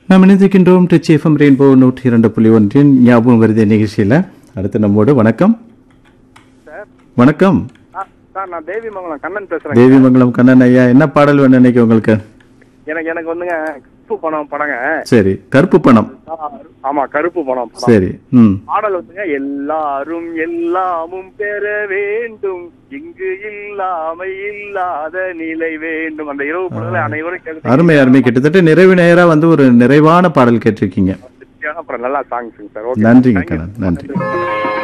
நாம் இணைந்திருக்கின்றோம் Trichy FM rainbow நூற்றி இரண்டு புள்ளி ஒன்றின் ஞாபகம் வருது நிகழ்ச்சியில் அடுத்து நம்மோடு வணக்கம் சார் வணக்கம் ஆ, சார் நான் தேவி மங்கலம் கண்ணன் பேசுறேன் தேவிமங்கலம் கண்ணன் ஐயா என்ன பாடல் வேணும் இன்னைக்கு உங்களுக்கு எனக்கு எனக்கு வந்துங்க கருப்பு பணம் படங்க சரி கருப்பு பணம் ஆ, ஆமா கருப்பு பணம் படம் சரி ம் பாடல் வந்துங்க எல்லாரும் எல்லாமும் பெற வேண்டும் இங்கு இல்லாமை இல்லாத நிலை வேண்டும் அந்த இரவு பொழுதுல அனைவரும் கேட்டு அருமை அருமை கிட்டத்தட்ட நிறைவு நேரா வந்து ஒரு நிறைவான பாடல் கேட்டிருக்கீங்க அப்புறம் நல்லா சாங்ஸ் சார் ஓகே நன்றிங்க கண்ணன் நன்றி